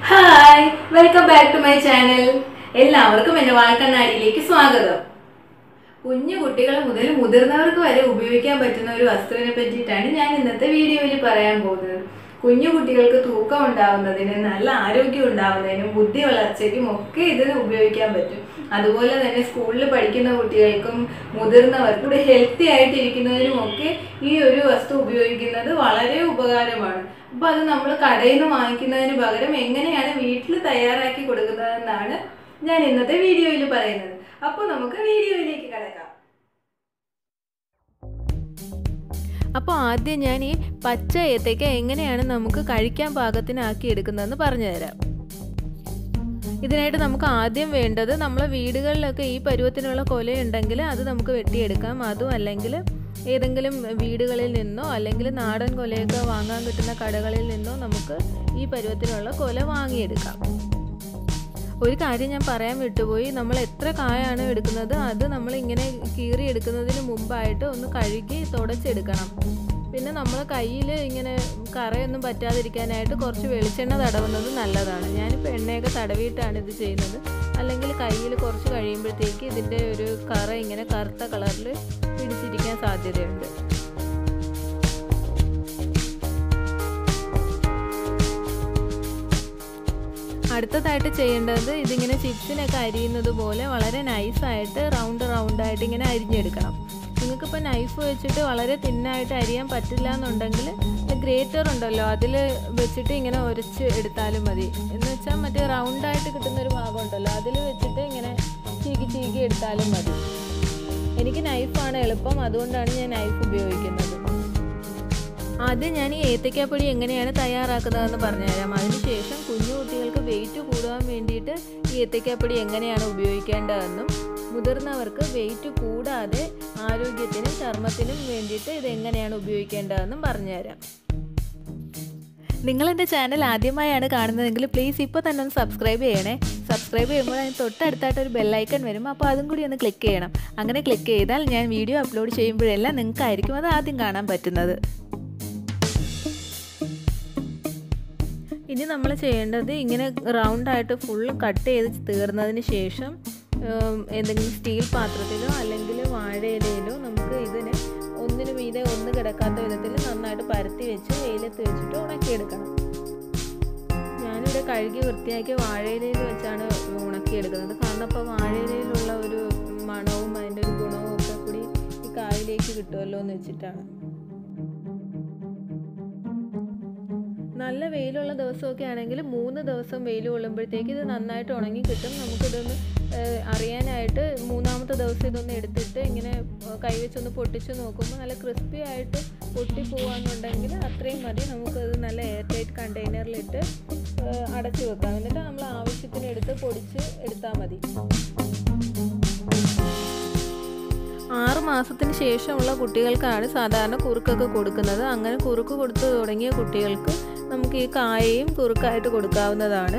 hi welcome back to my channel എല്ലാവർക്കും എൻ്റെ വാൽക്കണ്ണാടിയിലേക്ക് സ്വാഗതം കുഞ്ഞു കുട്ടികൾ മുതൽ മുതിർന്നവർക്ക് വരെ ഉപയോഗിക്കാൻ പറ്റുന്ന ഒരു വസ്തുവിനെ പറ്റിയിട്ടാണ് ഞാൻ ഇന്നത്തെ വീഡിയോയിൽ പറയാൻ പോകുന്നത് കുഞ്ഞു കുട്ടികൾക്ക് തൂക്കം ഉണ്ടാവുന്നതിനും നല്ല ആരോഗ്യം ഉണ്ടാവുന്നതിനും ബുദ്ധി വളർച്ചയ്ക്കും ഒക്കെ ഇതിന് ഉപയോഗിക്കാൻ പറ്റും അതുപോലെ തന്നെ സ്കൂളിൽ പഠിക്കുന്ന കുട്ടികൾക്കും മുതിർന്നവർക്കും കൂടെ ഹെൽത്തി ആയിട്ടിരിക്കുന്നതിനും ഒക്കെ ഈ ഒരു വസ്തു ഉപയോഗിക്കുന്നത് വളരെ ഉപകാരമാണ് അപ്പോൾ അത് നമ്മൾ കടയിൽ നിന്ന് വാങ്ങിക്കുന്നതിന് പകരം എങ്ങനെയാണ് വീട്ടിൽ തയ്യാറാക്കി കൊടുക്കുന്നതെന്നാണ് ഞാൻ ഇന്നത്തെ വീഡിയോയിൽ പറയുന്നത് അപ്പോൾ നമുക്ക് വീഡിയോയിലേക്ക് കിടക്കാം അപ്പോൾ ആദ്യം ഞാൻ ഈ പച്ച ഏത്തയ്ക്ക എങ്ങനെയാണ് നമുക്ക് കഴിക്കാൻ പാകത്തിനാക്കി എടുക്കുന്നതെന്ന് പറഞ്ഞു തരാം ഇതിനായിട്ട് നമുക്ക് ആദ്യം വേണ്ടത് നമ്മളെ വീടുകളിലൊക്കെ ഈ പരുവത്തിനുള്ള കൊലയുണ്ടെങ്കിൽ അത് നമുക്ക് വെട്ടിയെടുക്കാം അതും അല്ലെങ്കിൽ ഏതെങ്കിലും വീടുകളിൽ നിന്നോ അല്ലെങ്കിൽ നാടൻ കൊലയൊക്കെ വാങ്ങാൻ കിട്ടുന്ന കടകളിൽ നിന്നോ നമുക്ക് ഈ പരുവത്തിനുള്ള കൊല വാങ്ങിയെടുക്കാം ഒരു കാര്യം ഞാൻ പറയാൻ വിട്ടുപോയി നമ്മൾ എത്ര കായാണ് എടുക്കുന്നത് അത് നമ്മൾ ഇങ്ങനെ കീറി എടുക്കുന്നതിന് മുമ്പായിട്ട് ഒന്ന് കഴുകി തുടച്ചെടുക്കണം പിന്നെ നമ്മൾ കയ്യിൽ ഇങ്ങനെ കറയൊന്നും പറ്റാതിരിക്കാനായിട്ട് കുറച്ച് വെളിച്ചെണ്ണ തടവുന്നത് നല്ലതാണ് ഞാനിപ്പോൾ എണ്ണയൊക്കെ തടവിയിട്ടാണ് ഇത് ചെയ്യുന്നത് അല്ലെങ്കിൽ കയ്യിൽ കുറച്ച് കഴിയുമ്പോഴത്തേക്ക് ഇതിൻ്റെ ഒരു കറ ഇങ്ങനെ കറുത്ത കളറിൽ പിടിച്ചിരിക്കാൻ സാധ്യതയുണ്ട് അടുത്തതായിട്ട് ചെയ്യേണ്ടത് ഇതിങ്ങനെ ചിപ്സിനൊക്കെ അരിയുന്നത് പോലെ വളരെ നൈസായിട്ട് റൗണ്ട് റൗണ്ടായിട്ട് ഇങ്ങനെ അരിഞ്ഞെടുക്കണം നിങ്ങൾക്കിപ്പോൾ നൈഫ് വെച്ചിട്ട് വളരെ തിന്നായിട്ട് അരിയാൻ പറ്റില്ല എന്നുണ്ടെങ്കിൽ ഗ്രേറ്റർ ഉണ്ടല്ലോ അതിൽ വെച്ചിട്ട് ഇങ്ങനെ ഉരച്ച് എടുത്താലും മതി എന്ന് വെച്ചാൽ മറ്റേ റൗണ്ടായിട്ട് കിട്ടുന്ന ഒരു ഭാഗം ഉണ്ടല്ലോ അതിൽ വെച്ചിട്ട് ഇങ്ങനെ ചീകി ചീകി എടുത്താലും മതി എനിക്ക് നൈഫാണ് എളുപ്പം അതുകൊണ്ടാണ് ഞാൻ നൈഫ് ഉപയോഗിക്കുന്നത് ആദ്യം ഞാൻ ഈ ഏത്തയ്ക്കാപ്പൊടി എങ്ങനെയാണ് തയ്യാറാക്കുന്നതെന്ന് പറഞ്ഞുതരാം അതിനുശേഷം കുഞ്ഞു കുട്ടികൾക്ക് വെയിറ്റ് കൂടുവാൻ വേണ്ടിയിട്ട് ഈ ഏത്തയ്ക്കാപ്പൊടി എങ്ങനെയാണ് ഉപയോഗിക്കേണ്ടതെന്നും മുതിർന്നവർക്ക് വെയിറ്റ് കൂടാതെ ആരോഗ്യത്തിനും ചർമ്മത്തിനും വേണ്ടിയിട്ട് ഇത് എങ്ങനെയാണ് ഉപയോഗിക്കേണ്ടതെന്നും പറഞ്ഞുതരാം നിങ്ങൾ എൻ്റെ ചാനൽ ആദ്യമായാണ് കാണുന്നതെങ്കിൽ പ്ലീസ് ഇപ്പോൾ തന്നെ ഒന്ന് സബ്സ്ക്രൈബ് ചെയ്യണേ സബ്സ്ക്രൈബ് ചെയ്യുമ്പോൾ അതിന് തൊട്ടടുത്തായിട്ട് ഒരു ബെല്ലൈക്കൺ വരും അപ്പോൾ അതും കൂടി ഒന്ന് ക്ലിക്ക് ചെയ്യണം അങ്ങനെ ക്ലിക്ക് ചെയ്താൽ ഞാൻ വീഡിയോ അപ്ലോഡ് ചെയ്യുമ്പോഴെല്ലാം നിങ്ങൾക്കായിരിക്കും അത് ആദ്യം കാണാൻ പറ്റുന്നത് ഇനി നമ്മൾ ചെയ്യേണ്ടത് ഇങ്ങനെ റൗണ്ടായിട്ട് ഫുൾ കട്ട് ചെയ്ത് തീർന്നതിന് ശേഷം എന്തെങ്കിലും സ്റ്റീൽ പാത്രത്തിലോ അല്ലെങ്കിൽ വാഴയിലയിലോ നമുക്ക് ഇതിന് ഒന്നിന് മീതെ ഒന്ന് കിടക്കാത്ത വിധത്തിൽ നന്നായിട്ട് പരത്തി വെച്ച് വെയിലത്ത് വെച്ചിട്ട് ഉണക്കിയെടുക്കണം ഞാനിവിടെ കഴുകി വൃത്തിയാക്കിയ വാഴയിലയിൽ വെച്ചാണ് ഉണക്കിയെടുക്കുന്നത് കാരണം അപ്പോൾ വാഴയിലയിലുള്ള ഒരു മണവും അതിൻ്റെ ഒരു ഗുണവും ഒക്കെ കൂടി ഈ കായിലേക്ക് കിട്ടുമല്ലോ എന്ന് വെച്ചിട്ടാണ് നല്ല വെയിലുള്ള ദിവസമൊക്കെ ആണെങ്കിൽ മൂന്ന് ദിവസം വെയിൽ കൊള്ളുമ്പോഴത്തേക്ക് ഇത് നന്നായിട്ട് ഉണങ്ങി കിട്ടും നമുക്കിതൊന്ന് അറിയാനായിട്ട് മൂന്നാമത്തെ ദിവസം ഇതൊന്ന് എടുത്തിട്ട് ഇങ്ങനെ കൈവച്ചൊന്ന് പൊട്ടിച്ച് നോക്കുമ്പോൾ നല്ല ക്രിസ്പി ആയിട്ട് പൊട്ടിപ്പോവാന്നുണ്ടെങ്കിൽ അത്രയും മതി നമുക്കത് നല്ല എയർ ടൈറ്റ് കണ്ടെയ്നറിലിട്ട് അടച്ചു വെക്കാം എന്നിട്ട് നമ്മൾ ആവശ്യത്തിന് എടുത്ത് പൊടിച്ച് എടുത്താൽ മതി ആറ് മാസത്തിന് ശേഷമുള്ള കുട്ടികൾക്കാണ് സാധാരണ കുറുക്കൊക്കെ കൊടുക്കുന്നത് അങ്ങനെ കുറുക്ക് കൊടുത്തു തുടങ്ങിയ കുട്ടികൾക്ക് നമുക്ക് ഈ കായയും കുറുക്കായിട്ട് കൊടുക്കാവുന്നതാണ്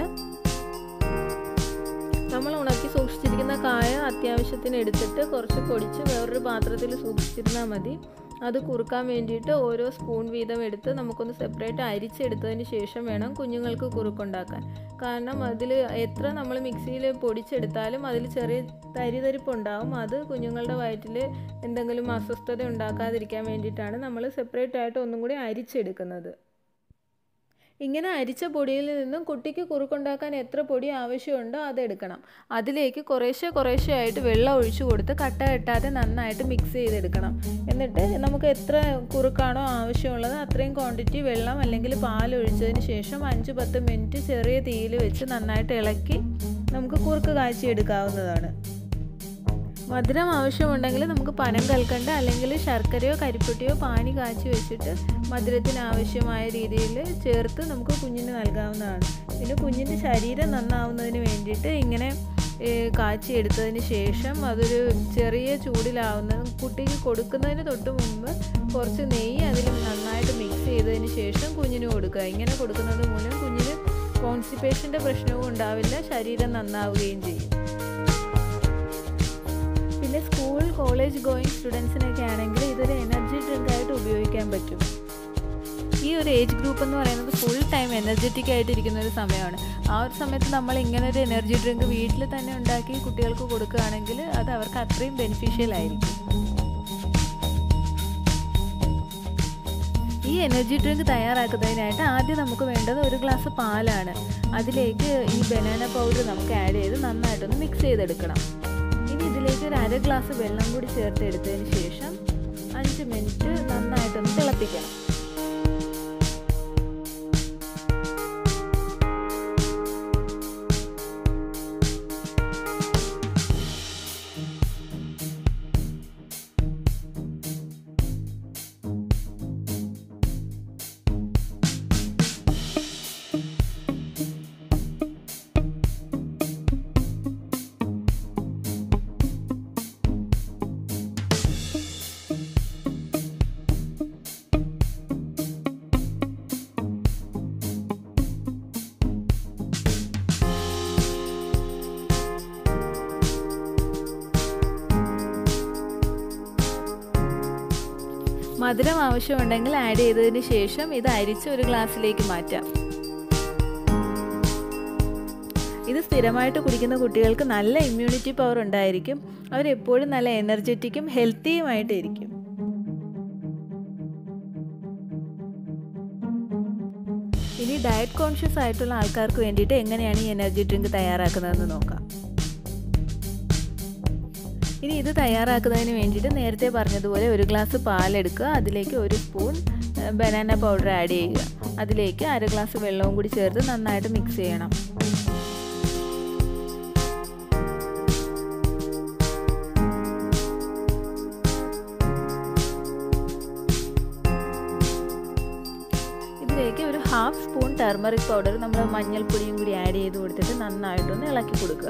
നമ്മൾ ഉണക്കി സൂക്ഷിച്ചിരിക്കുന്ന കായ അത്യാവശ്യത്തിന് എടുത്തിട്ട് കുറച്ച് പൊടിച്ച് വേറൊരു പാത്രത്തിൽ സൂക്ഷിച്ചിരുന്നാൽ മതി അത് കുറുക്കാൻ വേണ്ടിയിട്ട് ഓരോ സ്പൂൺ വീതം എടുത്ത് നമുക്കൊന്ന് സെപ്പറേറ്റ് അരിച്ചെടുത്തതിന് ശേഷം വേണം കുഞ്ഞുങ്ങൾക്ക് കുറുക്കുണ്ടാക്കാൻ കാരണം അതിൽ എത്ര നമ്മൾ മിക്സിയിൽ പൊടിച്ചെടുത്താലും അതിൽ ചെറിയ തരിതരിപ്പുണ്ടാവും അത് കുഞ്ഞുങ്ങളുടെ വയറ്റിൽ എന്തെങ്കിലും അസ്വസ്ഥത ഉണ്ടാക്കാതിരിക്കാൻ വേണ്ടിയിട്ടാണ് നമ്മൾ സെപ്പറേറ്റ് ആയിട്ട് ഒന്നും കൂടി അരിച്ചെടുക്കുന്നത് ഇങ്ങനെ അരിച്ച പൊടിയിൽ നിന്നും കുട്ടിക്ക് കുറുക്കുണ്ടാക്കാൻ എത്ര പൊടി ആവശ്യമുണ്ടോ അതെടുക്കണം അതിലേക്ക് കുറേശ്ശെ കുറേശ്ശെ ആയിട്ട് വെള്ളം ഒഴിച്ചു കൊടുത്ത് കട്ട കെട്ടാതെ നന്നായിട്ട് മിക്സ് ചെയ്തെടുക്കണം എന്നിട്ട് നമുക്ക് എത്ര കുറുക്കാണോ ആവശ്യമുള്ളത് അത്രയും ക്വാണ്ടിറ്റി വെള്ളം അല്ലെങ്കിൽ പാൽ ഒഴിച്ചതിന് ശേഷം അഞ്ച് പത്ത് മിനിറ്റ് ചെറിയ തീയിൽ വെച്ച് നന്നായിട്ട് ഇളക്കി നമുക്ക് കുറുക്ക് കാച്ചിയെടുക്കാവുന്നതാണ് മധുരം ആവശ്യമുണ്ടെങ്കിൽ നമുക്ക് പനം കൽക്കണ്ട അല്ലെങ്കിൽ ശർക്കരയോ കരിപ്പൊട്ടിയോ പാനി കാച്ചി വെച്ചിട്ട് മധുരത്തിന് ആവശ്യമായ രീതിയിൽ ചേർത്ത് നമുക്ക് കുഞ്ഞിന് നൽകാവുന്നതാണ് പിന്നെ കുഞ്ഞിൻ്റെ ശരീരം നന്നാവുന്നതിന് വേണ്ടിയിട്ട് ഇങ്ങനെ കാച്ചി എടുത്തതിന് ശേഷം അതൊരു ചെറിയ ചൂടിലാവുന്ന കുട്ടിക്ക് കൊടുക്കുന്നതിന് തൊട്ട് മുമ്പ് കുറച്ച് നെയ്യ് അതിൽ നന്നായിട്ട് മിക്സ് ചെയ്തതിന് ശേഷം കുഞ്ഞിന് കൊടുക്കുക ഇങ്ങനെ കൊടുക്കുന്നത് മൂലം കുഞ്ഞിന് കോൺസ്റ്റിപ്പേഷൻ്റെ പ്രശ്നവും ഉണ്ടാവില്ല ശരീരം നന്നാവുകയും ചെയ്യും പിന്നെ സ്കൂൾ കോളേജ് ഗോയിങ് സ്റ്റുഡൻസിനൊക്കെ ആണെങ്കിൽ ഇതൊരു എനർജി ഡ്രിങ്ക് ആയിട്ട് ഉപയോഗിക്കാൻ പറ്റും ഈ ഒരു ഏജ് ഗ്രൂപ്പ് എന്ന് പറയുന്നത് ഫുൾ ടൈം എനർജറ്റിക് ആയിട്ടിരിക്കുന്ന ഒരു സമയമാണ് ആ ഒരു സമയത്ത് നമ്മൾ ഇങ്ങനെ ഒരു എനർജി ഡ്രിങ്ക് വീട്ടിൽ തന്നെ ഉണ്ടാക്കി കുട്ടികൾക്ക് കൊടുക്കുകയാണെങ്കിൽ അത് അവർക്ക് അത്രയും ബെനിഫിഷ്യൽ ആയിരിക്കും ഈ എനർജി ഡ്രിങ്ക് തയ്യാറാക്കുന്നതിനായിട്ട് ആദ്യം നമുക്ക് വേണ്ടത് ഒരു ഗ്ലാസ് പാലാണ് അതിലേക്ക് ഈ ബനാന പൗഡർ നമുക്ക് ആഡ് ചെയ്ത് നന്നായിട്ടൊന്ന് മിക്സ് ചെയ്തെടുക്കണം ഇനി ഇതിലേക്ക് ഒരു അര ഗ്ലാസ് വെള്ളം കൂടി ചേർത്ത് എടുത്തതിന് ശേഷം അഞ്ച് മിനിറ്റ് നന്നായിട്ടൊന്ന് തിളപ്പിക്കണം മധുരം ആവശ്യമുണ്ടെങ്കിൽ ആഡ് ചെയ്തതിന് ശേഷം ഇത് അരിച്ച് ഒരു ഗ്ലാസ്സിലേക്ക് മാറ്റാം ഇത് സ്ഥിരമായിട്ട് കുടിക്കുന്ന കുട്ടികൾക്ക് നല്ല ഇമ്മ്യൂണിറ്റി പവർ ഉണ്ടായിരിക്കും അവരെപ്പോഴും നല്ല എനർജറ്റിക്കും ഹെൽത്തിയുമായിട്ടിരിക്കും ഇനി ഡയറ്റ് കോൺഷ്യസ് ആയിട്ടുള്ള ആൾക്കാർക്ക് വേണ്ടിയിട്ട് എങ്ങനെയാണ് ഈ എനർജി ഡ്രിങ്ക് തയ്യാറാക്കുന്നതെന്ന് നോക്കാം ഇനി ഇത് തയ്യാറാക്കുന്നതിന് വേണ്ടിയിട്ട് നേരത്തെ പറഞ്ഞതുപോലെ ഒരു ഗ്ലാസ് പാലെടുക്കുക അതിലേക്ക് ഒരു സ്പൂൺ ബനാന പൗഡർ ആഡ് ചെയ്യുക അതിലേക്ക് അര ഗ്ലാസ് വെള്ളവും കൂടി ചേർത്ത് നന്നായിട്ട് മിക്സ് ചെയ്യണം ഇതിലേക്ക് ഒരു ഹാഫ് സ്പൂൺ ടെർമറിക് പൗഡർ നമ്മൾ മഞ്ഞൾപ്പൊടിയും കൂടി ആഡ് ചെയ്ത് കൊടുത്തിട്ട് നന്നായിട്ടൊന്ന് ഇളക്കി കൊടുക്കുക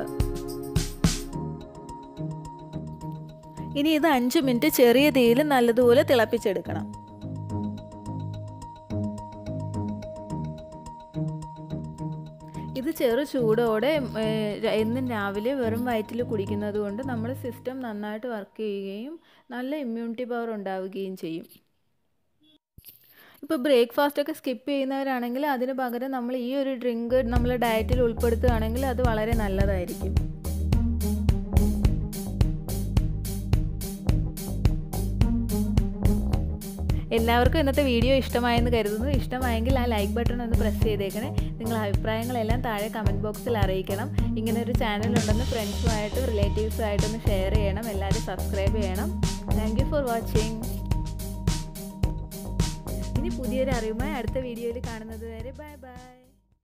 ഇനി ഇത് അഞ്ച് മിനിറ്റ് ചെറിയ തീയിൽ നല്ലതുപോലെ തിളപ്പിച്ചെടുക്കണം ഇത് ചെറു ചൂടോടെ എന്നും രാവിലെ വെറും വയറ്റിൽ കുടിക്കുന്നത് കൊണ്ട് നമ്മുടെ സിസ്റ്റം നന്നായിട്ട് വർക്ക് ചെയ്യുകയും നല്ല ഇമ്മ്യൂണിറ്റി പവർ ഉണ്ടാവുകയും ചെയ്യും ഇപ്പോൾ ബ്രേക്ക്ഫാസ്റ്റ് ഒക്കെ സ്കിപ്പ് ചെയ്യുന്നവരാണെങ്കിൽ അതിന് പകരം നമ്മൾ ഈ ഒരു ഡ്രിങ്ക് നമ്മൾ ഡയറ്റിൽ ഉൾപ്പെടുത്തുകയാണെങ്കിൽ അത് വളരെ നല്ലതായിരിക്കും എല്ലാവർക്കും ഇന്നത്തെ വീഡിയോ ഇഷ്ടമായെന്ന് കരുതുന്നു ഇഷ്ടമായെങ്കിൽ ആ ലൈക്ക് ബട്ടൺ ഒന്ന് പ്രസ് ചെയ്തേക്കണേ നിങ്ങളുടെ അഭിപ്രായങ്ങളെല്ലാം താഴെ കമൻറ്റ് ബോക്സിൽ അറിയിക്കണം ഇങ്ങനെ ഒരു ചാനൽ ഉണ്ടെന്ന് ഫ്രണ്ട്സുമായിട്ട് റിലേറ്റീവ്സുമായിട്ടൊന്ന് ഷെയർ ചെയ്യണം എല്ലാവരും സബ്സ്ക്രൈബ് ചെയ്യണം താങ്ക് യു ഫോർ വാച്ചിങ് ഇനി പുതിയൊരു അറിവുമായി അടുത്ത വീഡിയോയിൽ കാണുന്നത് വരെ ബൈ ബൈ